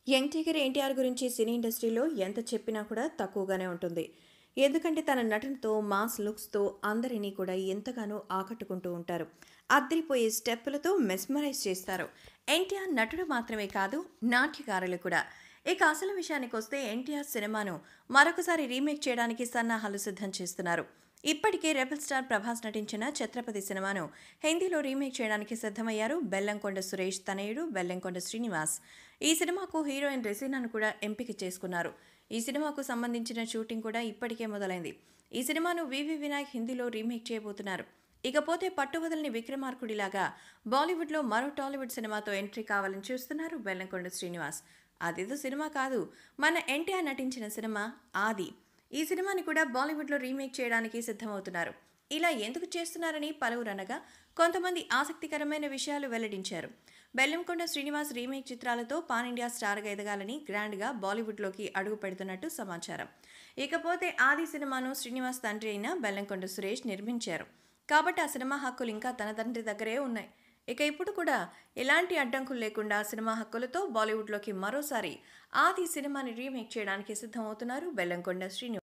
young tiger NTR గురించి సినీ ఇండస్ట్రీలో ఎంత చెప్పినా కూడా తక్కువగానే ఉంటుంది ఎందుకంటే తన నటనతో మాస్ లుక్స్తో అందరినీ కూడా ఎంతగానో ఆకట్టుకుంటూ ఉంటారు అద్దరిపోయే స్టెప్పులతో మెస్మరైజ్ చేస్తారు ఎన్టీఆర్ నటుడు మాత్రమే కాదు నాట్యకారులు కూడా ఇక అసలు విషయానికి వస్తే ఎన్టీఆర్ సినిమాను మరొకసారి రీమేక్ చేయడానికి సన్నాహాలు సిద్ధం చేస్తున్నారు ఇప్పటికే రెబల్ స్టార్ ప్రభాస్ నటించిన ఛత్రపతి సినిమాను హిందీలో రీమేక్ చేయడానికి సిద్ధమయ్యారు బెల్లంకొండ సురేష్ తనయుడు బెల్లంకొండ శ్రీనివాస్ ఈ సినిమాకు హీరోయిన్ రెసీనాను కూడా ఎంపిక చేసుకున్నారు ఈ సినిమాకు సంబంధించిన షూటింగ్ కూడా ఇప్పటికే మొదలైంది ఈ సినిమాను వివి వినాయక్ హిందీలో రీమేక్ చేయబోతున్నారు ఇకపోతే పట్టువదలని విక్రమార్కుడిలాగా బాలీవుడ్లో మరో టాలీవుడ్ సినిమాతో ఎంట్రీ కావాలని చూస్తున్నారు బెల్లంకొండ శ్రీనివాస్ అదేదో సినిమా కాదు మన ఎన్టీఆర్ నటించిన సినిమా ఆది ఈ సినిమాని కూడా బాలీవుడ్లో రీమేక్ చేయడానికి సిద్ధమవుతున్నారు ఇలా ఎందుకు చేస్తున్నారని పలువురు అనగా కొంతమంది ఆసక్తికరమైన విషయాలు వెల్లడించారు బెల్లంకొండ శ్రీనివాస్ రీమేక్ చిత్రాలతో పాన్ ఇండియా స్టార్గా ఎదగాలని గ్రాండ్గా బాలీవుడ్లోకి అడుగు పెడుతున్నట్టు సమాచారం ఇకపోతే ఆది సినిమాను శ్రీనివాస్ తండ్రి అయిన బెల్లంకొండ సురేష్ నిర్మించారు కాబట్టి ఆ సినిమా హక్కులు ఇంకా తన తండ్రి దగ్గరే ఉన్నాయి ఇక ఇప్పుడు కూడా ఎలాంటి అడ్డంకులు లేకుండా సినిమా హక్కులతో బాలీవుడ్లోకి మరోసారి ఆది సినిమాని రీమేక్ చేయడానికి సిద్ధమవుతున్నారు బెల్లంకొండ శ్రీనివాస్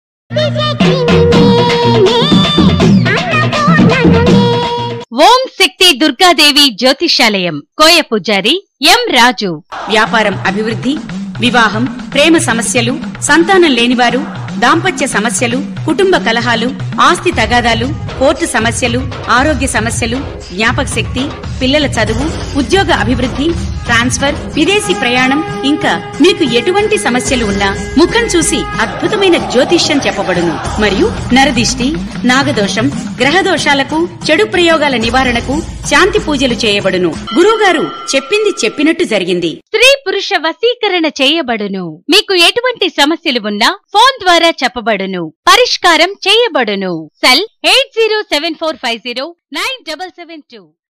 ఓం శక్తి దుర్గాదేవి జ్యోతిషాలయం కోయ పూజారి ఎం రాజు వ్యాపారం అభివృద్ధి వివాహం ప్రేమ సమస్యలు సంతానం లేనివారు దాంపత్య సమస్యలు కుటుంబ కలహాలు ఆస్తి తగాదాలు కోర్టు సమస్యలు ఆరోగ్య సమస్యలు జ్ఞాపక శక్తి పిల్లల చదువు ఉద్యోగ అభివృద్ధి ట్రాన్స్ఫర్ విదేశీ ప్రయాణం ఇంకా మీకు ఎటువంటి సమస్యలు ఉన్నా ముఖం చూసి అద్భుతమైన జ్యోతిష్యం చెప్పబడును మరియు నరదిష్టి నాగదోషం గ్రహ దోషాలకు చెడు ప్రయోగాల నివారణకు శాంతి పూజలు చేయబడును గురువుగారు చెప్పింది చెప్పినట్టు జరిగింది స్త్రీ పురుష వశీకరణ చేయబడును మీకు ఎటువంటి సమస్యలు ఉన్నా ఫోన్ ద్వారా చెప్పబడును పరిష్కారం చేయబడును cell eight zero seven four five zero nine double seven two